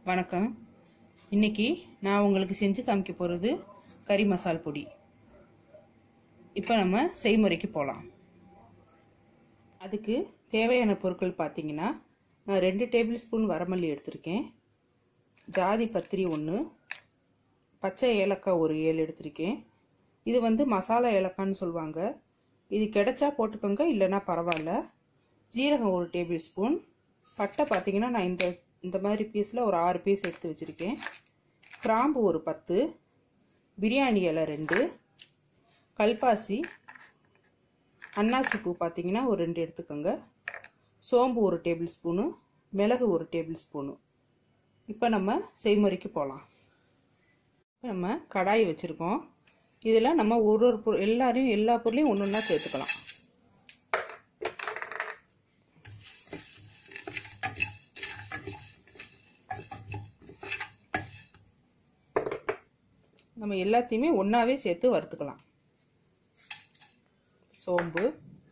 வணக்கம் இன்னைக்கு நான் உங்களுக்கு செஞ்சு காமிக்க போகிறது கறி மசால் பொடி இப்போ நம்ம செய்முறைக்கு போகலாம் அதுக்கு தேவையான பொருட்கள் பார்த்தீங்கன்னா நான் ரெண்டு டேபிள் ஸ்பூன் வரமல்லி எடுத்திருக்கேன் ஜாதி பத்திரி ஒன்று பச்சை ஏலக்காய் ஒரு ஏழு எடுத்திருக்கேன் இது வந்து மசாலா ஏலக்கான்னு சொல்லுவாங்க இது கிடைச்சா போட்டுக்கோங்க இல்லைன்னா பரவாயில்ல ஜீரகம் ஒரு டேபிள் ஸ்பூன் பட்டை பார்த்தீங்கன்னா நான் இந்த இந்த மாதிரி பீஸில் ஒரு ஆறு பீஸ் எடுத்து வச்சுருக்கேன் கிராம்பு ஒரு பத்து பிரியாணி இலை ரெண்டு கல்பாசி அன்னாச்சி பூ பார்த்தீங்கன்னா ஒரு ரெண்டு எடுத்துக்கோங்க சோம்பு ஒரு டேபிள் ஸ்பூனு மிளகு ஒரு டேபிள் ஸ்பூனு இப்போ நம்ம செய்முறைக்கு போகலாம் இப்போ நம்ம கடாய் வச்சுருக்கோம் இதில் நம்ம ஒரு ஒரு பொருள் எல்லாரையும் எல்லா பொருளையும் ஒன்று ஒன்றா சேர்த்துக்கலாம் நம்ம எல்லாத்தையுமே ஒன்றாவே சேர்த்து வறுத்துக்கலாம் சோம்பு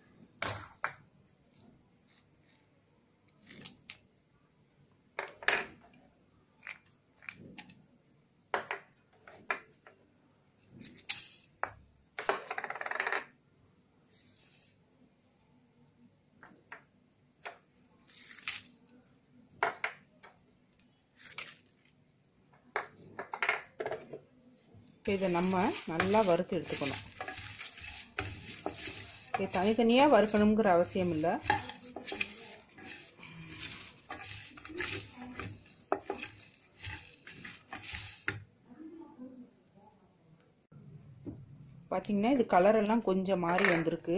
இப்போ இதை நம்ம நல்லா வறுத்து எடுத்துக்கணும் இது தனித்தனியாக வறுக்கணுங்கிற அவசியம் இல்லை பார்த்தீங்கன்னா இது கலர் எல்லாம் கொஞ்சம் மாறி வந்திருக்கு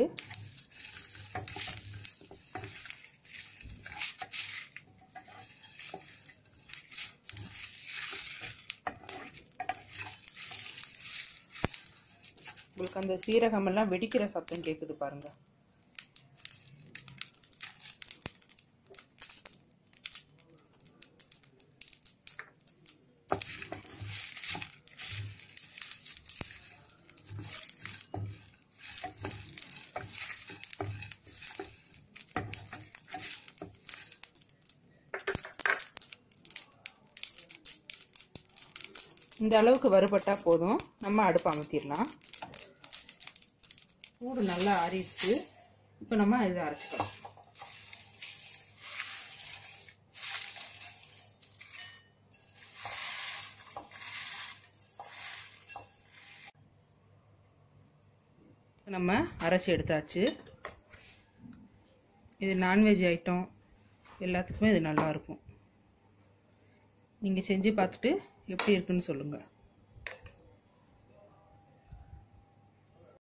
உங்களுக்கு அந்த சீரகம் எல்லாம் வெடிக்கிற சத்தம் கேட்குது பாருங்க இந்த அளவுக்கு வறுபட்டா போதும் நம்ம அடுப்பு அமர்த்திடலாம் சூடு நல்லா ஆறிடுச்சு இப்போ நம்ம இதை அரைச்சிக்கலாம் நம்ம அரைச்சி எடுத்தாச்சு இது நான்வெஜ் ஐட்டம் எல்லாத்துக்குமே இது நல்லாயிருக்கும் நீங்கள் செஞ்சு பார்த்துட்டு எப்படி இருக்குன்னு சொல்லுங்கள்